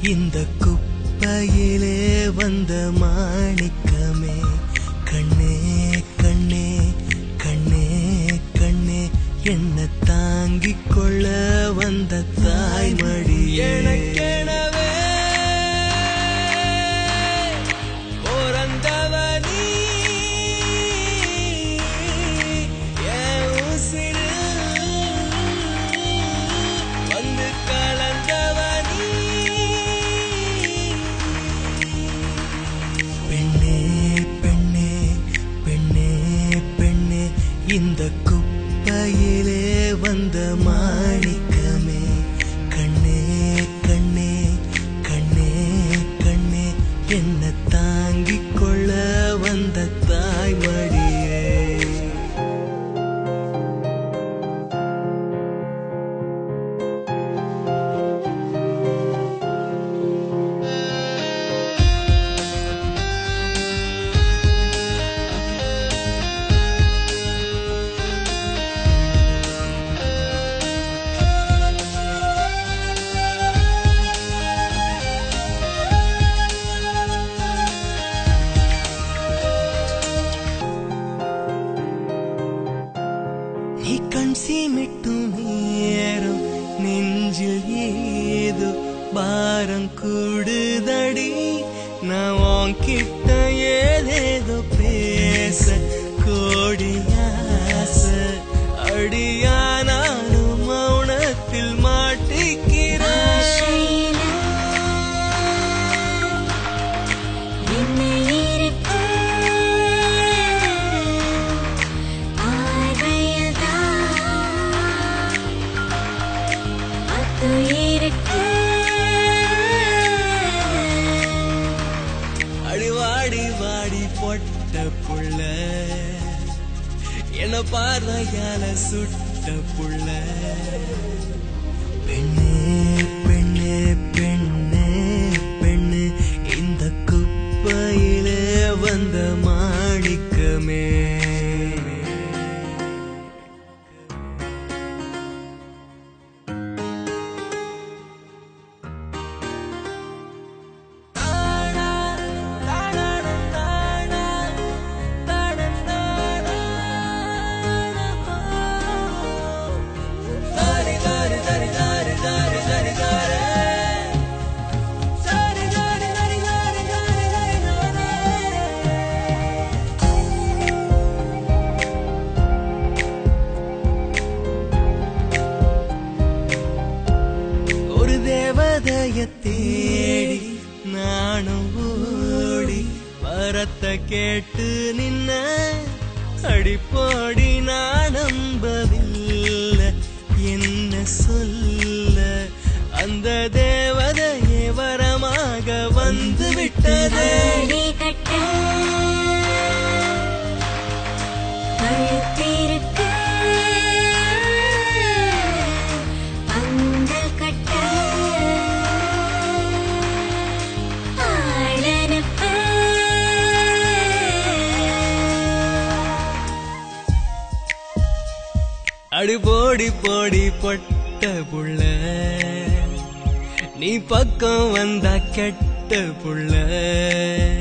இந்த குப்பையிலே வந்த மாணிக்கமே கண்ணே கண்ணே கண்ணே கண்ணே என்ன தாங்கிக் கொள்ள வந்த தாய்மடி எனக்கெனவே பிறந்தவனி என் உசிரில் வந்து கலந்தவனி பெண்ணே பெண்ணே பெண்ணே பெண்ணே இந்த குப்பையிலே வந்த மாணிக்கமே கண்ணே கண்ணே கண்ணே கண்ணே என்ன தாங்கிக் கொள்ள வந்த தாய்மடியே நீ கண் சீமிட்டும் நேரம் நெஞ்சில் ஏதோ பாரம் கூடுதடி நான் உன்கிட்ட ஏதேதோ பேச கோடி ஆசை அடியானாலும் மௌனத்தில் மாட்டிக்கிறேன் ஆசையில என்ன இருக்கு பார்வையதான் அத்து இருக்கு அடி வாடி வாடி பொட்ட புள்ள என்ன பார்வையால சுட்ட புள்ள பெண்ணே பெண்ணே பெண்ணே பெண்ணே இந்த குப்பையிலே வந்த மாணிக்கமே ஒரு தேவதைய தேடி நானும் ஓடி வரத்தை கேட்டு நின்ன அடிப்போடி நான் நம்பவில்லை என்ன சொல்ல அந்த தேவதையே வரமாக வந்து விட்டதே தாலி கட்ட கழுத்திருக்கு பந்தல் கட்ட ஆளனுப்பு அடி போடி போடி பொட்ட புள்ள நீ பக்கம் வந்தா கெட்ட புள்ள